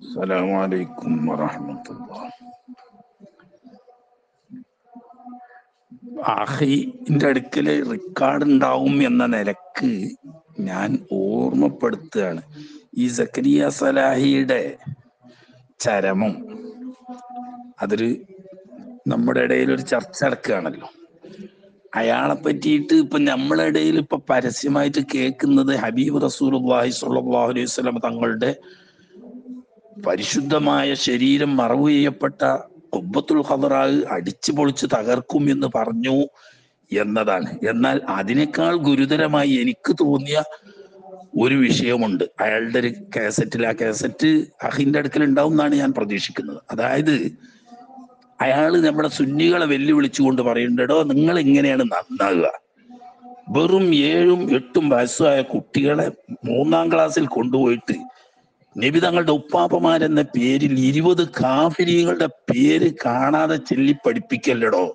السلام عليكم ورحمة الله ആഹിന്റെ അടുക്കല് record ഉണ്ടാവും എന്ന നിലക്ക് ഞാൻ ഓർമ്മപ്പെടുത്തുകയാണ് ഈ സക്കരിയ സലാഹിയുടെ ചരമം അതൊരു നമ്മുടെ ഇടയിൽ ഒരു ചർച്ച നടക്കുകയാണല്ലോ അയാളെ പറ്റിയിട്ട് ഇപ്പൊ നമ്മളെ ഇടയിൽ ഇപ്പൊ പരസ്യമായിട്ട് കേൾക്കുന്നത് ഹബീബ് റസൂൽ സ്വല്ലല്ലാഹു അലൈഹി വസല്ലം തങ്ങളുടെ പരിശുദ്ധമായ ശരീരം മറവ് ചെയ്യപ്പെട്ട കുബ്ബത്തുൽ ഖദറാവ് അടിച്ചു പൊളിച്ച് തകർക്കും എന്ന് പറഞ്ഞു എന്നതാണ് എന്നാൽ അതിനേക്കാൾ ഗുരുതരമായി എനിക്ക് തോന്നിയ ഒരു വിഷയമുണ്ട് അയാളുടെ ഒരു കാസറ്റിൽ ആ കാസറ്റ് അഹിന്റെ അടുക്കൽ ഉണ്ടാവും എന്നാണ് ഞാൻ പ്രതീക്ഷിക്കുന്നത് അതായത് അയാള് നമ്മുടെ സുന്നികളെ വെല്ലുവിളിച്ചുകൊണ്ട് പറയുന്നുണ്ടോ നിങ്ങൾ എങ്ങനെയാണ് നന്നാകുക വെറും ഏഴും എട്ടും വയസ്സായ കുട്ടികളെ മൂന്നാം ക്ലാസ്സിൽ കൊണ്ടുപോയിട്ട് നബി തങ്ങളുടെ ഉപ്പാപ്പമാരെന്ന പേരിൽ ഇരുപത് കാഫിരികളുടെ പേര് കാണാതെ ചൊല്ലി പഠിപ്പിക്കല്ലടോ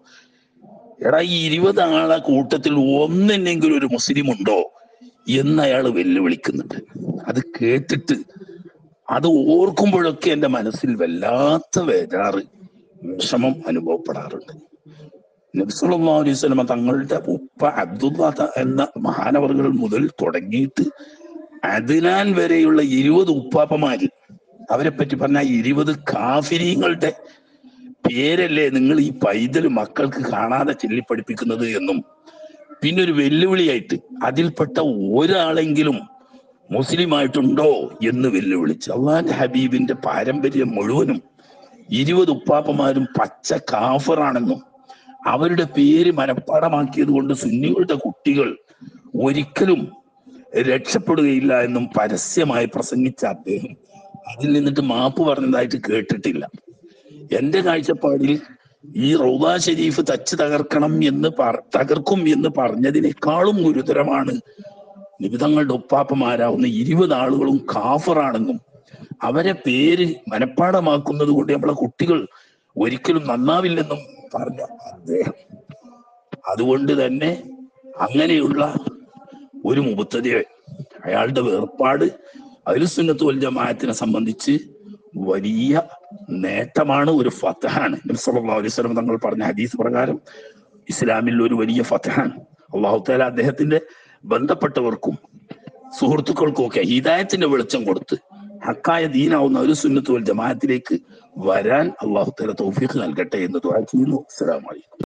എടാ ഈ ഇരുപത് ആളെ കൂട്ടത്തിൽ ഒന്നെന്നെങ്കിലും ഒരു മുസ്ലിം ഉണ്ടോ എന്ന് അയാൾ വെല്ലുവിളിക്കുന്നുണ്ട് അത് കേട്ടിട്ട് അത് ഓർക്കുമ്പോഴൊക്കെ എൻ്റെ മനസ്സിൽ വല്ലാത്ത വേജാറ് വിഷമം അനുഭവപ്പെടാറുണ്ട് നബ്സല്ലാ അലൈഹി സ്വലമ തങ്ങളുടെ ഉപ്പ അബ്ദുല്ല എന്ന മഹാനവറുകൾ മുതൽ തുടങ്ങിയിട്ട് അദ്നാൻ വരെയുള്ള ഇരുപത് ഉപ്പാപ്പമാര് അവരെ പറ്റി പറഞ്ഞ ഇരുപത് കാഫിരിങ്ങളുടെ പേരല്ലേ നിങ്ങൾ ഈ പൈതൽ മക്കൾക്ക് കാണാതെ ചൊല്ലി പഠിപ്പിക്കുന്നത് എന്നും പിന്നെ ഒരു വെല്ലുവിളിയായിട്ട് അതിൽപ്പെട്ട ഒരാളെങ്കിലും മുസ്ലിം ആയിട്ടുണ്ടോ എന്ന് വെല്ലുവിളിച്ച് അള്ളാന്റെ ഹബീബിന്റെ പാരമ്പര്യം മുഴുവനും ഇരുപത് ഉപ്പാപ്പമാരും പച്ച കാഫറാണെന്നും അവരുടെ പേര് മനഃപ്പാടമാക്കിയത് കൊണ്ട് സുന്നികളുടെ കുട്ടികൾ ഒരിക്കലും രക്ഷപ്പെടുകയില്ല എന്നും പരസ്യമായി പ്രസംഗിച്ച അദ്ദേഹം അതിൽ നിന്നിട്ട് മാപ്പ് പറഞ്ഞതായിട്ട് കേട്ടിട്ടില്ല എന്റെ കാഴ്ചപ്പാടിൽ ഈ റൗദ ഷരീഫ് തച്ച് തകർക്കണം എന്ന് തകർക്കും എന്ന് പറഞ്ഞതിനേക്കാളും ഗുരുതരമാണ് നിബിതങ്ങളുടെ ഒപ്പാപ്പമാരാവുന്ന ഇരുപത് ആളുകളും കാഫറാണെന്നും അവരെ പേര് മനഃപ്പാടമാക്കുന്നത് കൊണ്ട് നമ്മളെ കുട്ടികൾ ഒരിക്കലും നന്നാവില്ലെന്നും പറഞ്ഞ അദ്ദേഹം അതുകൊണ്ട് തന്നെ അങ്ങനെയുള്ള ഒരു മുബത്തതയെ അയാളുടെ വേർപാട് അലുസുന്നത്ത് വൽ ജമാഅത്തിനെ സംബന്ധിച്ച് വലിയ നേട്ടമാണ് ഒരു ഫത്തഹാണ് സല്ലല്ലാഹു അലൈഹി വസല്ലം തങ്ങൾ പറഞ്ഞ ഹദീസ് പ്രകാരം ഇസ്ലാമിൽ ഒരു വലിയ ഫത്തഹാണ് അള്ളാഹു താല അദ്ദേഹത്തിന്റെ ബന്ധപ്പെട്ടവർക്കും സുഹൃത്തുക്കൾക്കും ഒക്കെ ഹിദായത്തിന്റെ വെളിച്ചം കൊടുത്ത് ഹക്കായ ദീനാവുന്ന ഒരു സുന്നത്ത് വൽ ജമാഅത്തിലേക്ക് വരാൻ അള്ളാഹു താല തൗഫീഖ് നൽകട്ടെ എന്ന് ദുആ ചെയ്യുന്നു അസ്സലാമു അലൈക്കും